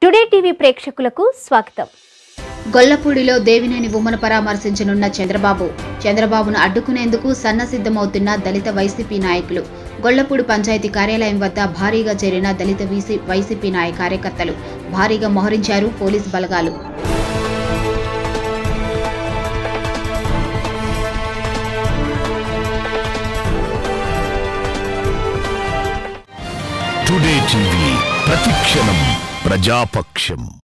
today TV ప్రేక్షకులకు స్వాగతం గొల్లపూడిలో దేవినేని ఉమ్మను పరామర్శించనున్న చంద్రబాబు చంద్రబాబును అడ్డుకునేందుకు సన్నసిద్ధమవుతున్న దళిత వైసీపీ నాయకులు గొల్లపూడి పంచాయతీ కార్యాలయం వద్ద భారీగా చేరిన దళిత వీసీ వైసీపీ నాయ కార్యకర్తలు భారీగా మోహరించారు పోలీస్ బలగాలు టుడే టీవీ ప్రతిక్షణం ప్రజాపక్షం